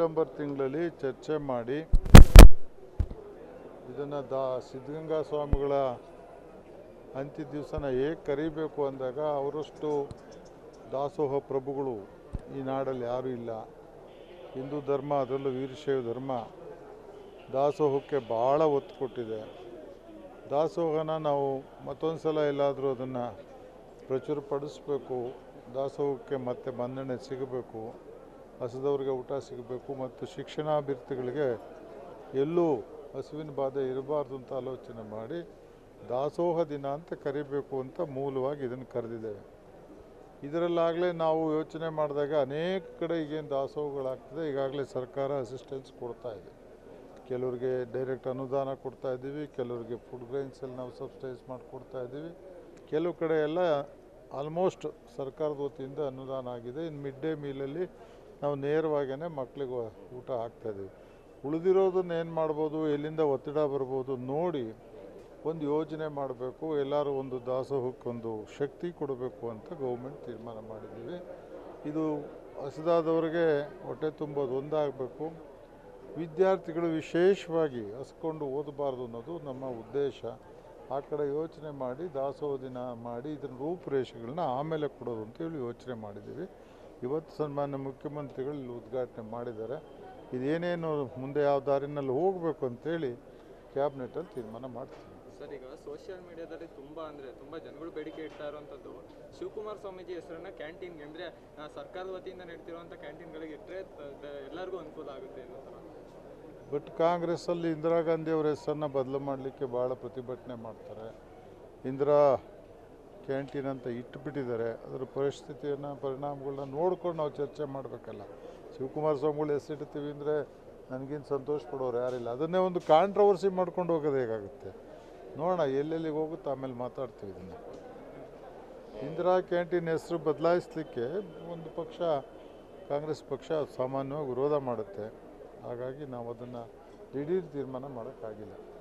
September ತಿಂಗಳಲ್ಲಿ ಚರ್ಚೆ ಮಾಡಿ ಇದನ್ನು ದಾ ಸಿದ್ಧಗಂಗಾ ಸ್ವಾಮಿಗಳ ಅಂತ್ಯ ದಿವಸನ ಹೇಗೆ ಕರಿಬೇಕು ಅಂದಾಗ ಅವರಷ್ಟು ದಾಸೋಹ ಪ್ರಭುಗಳು ಈ ನಾಡಲ್ಲಿ ಯಾರೂ ಇಲ್ಲ ಹಿಂದೂ ಧರ್ಮ ಅದರಲ್ಲೂ ವೀರಶೈವ ಧರ್ಮ ದಾಸೋಹಕ್ಕೆ ಭಾಳ ಒತ್ತು ಕೊಟ್ಟಿದೆ ದಾಸೋಹನ ನಾವು ಮತ್ತೊಂದು ಸಲ ಎಲ್ಲಾದರೂ ಅದನ್ನು ಪ್ರಚುರಪಡಿಸ್ಬೇಕು ದಾಸೋಹಕ್ಕೆ ಮತ್ತೆ ಮನ್ನಣೆ ಸಿಗಬೇಕು ಹಸಿದವ್ರಿಗೆ ಊಟ ಸಿಗಬೇಕು ಮತ್ತು ಶಿಕ್ಷಣಾಭಿವೃದ್ಧಿಗಳಿಗೆ ಎಲ್ಲೂ ಹಸುವಿನ ಬಾಧೆ ಇರಬಾರ್ದು ಅಂತ ಆಲೋಚನೆ ಮಾಡಿ ದಾಸೋಹ ದಿನ ಅಂತ ಕರಿಬೇಕು ಅಂತ ಮೂಲವಾಗಿ ಇದನ್ನು ಕರೆದಿದ್ದೇವೆ ಇದರಲ್ಲಾಗಲೇ ನಾವು ಯೋಚನೆ ಮಾಡಿದಾಗ ಅನೇಕ ಕಡೆ ಈಗೇನು ದಾಸೋಹಗಳಾಗ್ತದೆ ಈಗಾಗಲೇ ಸರ್ಕಾರ ಅಸಿಸ್ಟೆನ್ಸ್ ಕೊಡ್ತಾ ಇದೆ ಕೆಲವ್ರಿಗೆ ಡೈರೆಕ್ಟ್ ಅನುದಾನ ಕೊಡ್ತಾ ಇದ್ದೀವಿ ಕೆಲವರಿಗೆ ಫುಡ್ ಗ್ರೈನ್ಸಲ್ಲಿ ನಾವು ಸಬ್ಸಿಡೈಸ್ ಮಾಡಿ ಕೊಡ್ತಾ ಇದ್ದೀವಿ ಕೆಲವು ಕಡೆ ಎಲ್ಲ ಆಲ್ಮೋಸ್ಟ್ ಸರ್ಕಾರದ ವತಿಯಿಂದ ಅನುದಾನ ಆಗಿದೆ ಇನ್ನು ಮಿಡ್ ಡೇ ಮೀಲಲ್ಲಿ ನಾವು ನೇರವಾಗಿಯೇ ಮಕ್ಕಳಿಗೆ ಊಟ ಹಾಕ್ತಾಯಿದ್ದೀವಿ ಉಳಿದಿರೋದನ್ನ ಏನು ಮಾಡ್ಬೋದು ಎಲ್ಲಿಂದ ಒತ್ತಡ ಬರ್ಬೋದು ನೋಡಿ ಒಂದು ಯೋಜನೆ ಮಾಡಬೇಕು ಎಲ್ಲರೂ ಒಂದು ದಾಸೋಹಕ್ಕೊಂದು ಶಕ್ತಿ ಕೊಡಬೇಕು ಅಂತ ಗೌರ್ಮೆಂಟ್ ತೀರ್ಮಾನ ಮಾಡಿದ್ದೀವಿ ಇದು ಹಸಿದಾದವ್ರಿಗೆ ಹೊಟ್ಟೆ ತುಂಬೋದು ಒಂದಾಗಬೇಕು ವಿದ್ಯಾರ್ಥಿಗಳು ವಿಶೇಷವಾಗಿ ಹಸ್ಕೊಂಡು ಓದಬಾರ್ದು ಅನ್ನೋದು ನಮ್ಮ ಉದ್ದೇಶ ಆ ಕಡೆ ಯೋಚನೆ ಮಾಡಿ ದಾಸೋಹ ದಿನ ಮಾಡಿ ಇದರ ರೂಪುರೇಷೆಗಳನ್ನ ಆಮೇಲೆ ಕೊಡೋದು ಅಂತೇಳಿ ಯೋಚನೆ ಮಾಡಿದ್ದೀವಿ ಇವತ್ತು ಸನ್ಮಾನ್ಯ ಮುಖ್ಯಮಂತ್ರಿಗಳು ಇಲ್ಲಿ ಉದ್ಘಾಟನೆ ಮಾಡಿದ್ದಾರೆ ಇದೇನೇನು ಮುಂದೆ ಯಾವ ದಾರಿನಲ್ಲಿ ಹೋಗಬೇಕು ಅಂತೇಳಿ ಕ್ಯಾಬಿನೆಟಲ್ಲಿ ತೀರ್ಮಾನ ಮಾಡ್ತೀವಿ ಸರ್ ಈಗ ಸೋಷಿಯಲ್ ಮೀಡಿಯಾದಲ್ಲಿ ತುಂಬಾ ಅಂದ್ರೆ ತುಂಬಾ ಜನಗಳು ಬೇಡಿಕೆ ಇಡ್ತಾ ಇರುವಂತದ್ದು ಶಿವಕುಮಾರ್ ಸ್ವಾಮೀಜಿ ಹೆಸರನ್ನ ಕ್ಯಾಂಟೀನ್ಗೆ ಅಂದ್ರೆ ಆ, ಸರ್ಕಾರದ ವತಿಯಿಂದ ನಡೀತಿರುವಂತ ಕ್ಯಾಂಟೀನ್ಗಳಿಗೆ ಇಟ್ಟರೆ ಎಲ್ಲರಿಗೂ ಅನುಕೂಲ ಆಗುತ್ತೆ ಅನ್ನೋ ಥರ ಬಟ್ ಕಾಂಗ್ರೆಸ್ಸಲ್ಲಿ ಇಂದಿರಾ ಗಾಂಧಿ ಅವರ ಹೆಸರನ್ನ ಬದಲು ಮಾಡಲಿಕ್ಕೆ ಭಾಳ ಪ್ರತಿಭಟನೆ ಮಾಡ್ತಾರೆ ಇಂದಿರಾ ಕ್ಯಾಂಟೀನ್ ಅಂತ ಇಟ್ಟುಬಿಟ್ಟಿದ್ದಾರೆ ಅದರ ಪರಿಸ್ಥಿತಿಯನ್ನು ಪರಿಣಾಮಗಳನ್ನ ನೋಡ್ಕೊಂಡು ನಾವು ಚರ್ಚೆ ಮಾಡಬೇಕಲ್ಲ ಶಿವಕುಮಾರ ಸ್ವಾಮಿಗಳು ಹೆಸರಿಡ್ತೀವಿ ಅಂದರೆ ನನಗಿಂತ ಸಂತೋಷ ಪಡೋರು ಯಾರಿಲ್ಲ ಅದನ್ನೇ ಒಂದು ಕಾಂಟ್ರವರ್ಸಿ ಮಾಡ್ಕೊಂಡು ಹೋಗೋದು ಹೇಗಾಗುತ್ತೆ ನೋಡೋಣ ಎಲ್ಲೆಲ್ಲಿಗೆ ಹೋಗುತ್ತೆ ಆಮೇಲೆ ಮಾತಾಡ್ತೀವಿ ಇದನ್ನು ಇಂದಿರಾ ಕ್ಯಾಂಟೀನ್ ಹೆಸರು ಬದಲಾಯಿಸಲಿಕ್ಕೆ ಒಂದು ಪಕ್ಷ ಕಾಂಗ್ರೆಸ್ ಪಕ್ಷ ಸಾಮಾನ್ಯವಾಗಿ ವಿರೋಧ ಮಾಡುತ್ತೆ ಹಾಗಾಗಿ ನಾವು ಅದನ್ನು ದಿಢೀರ್ ತೀರ್ಮಾನ ಮಾಡೋಕ್ಕಾಗಿಲ್ಲ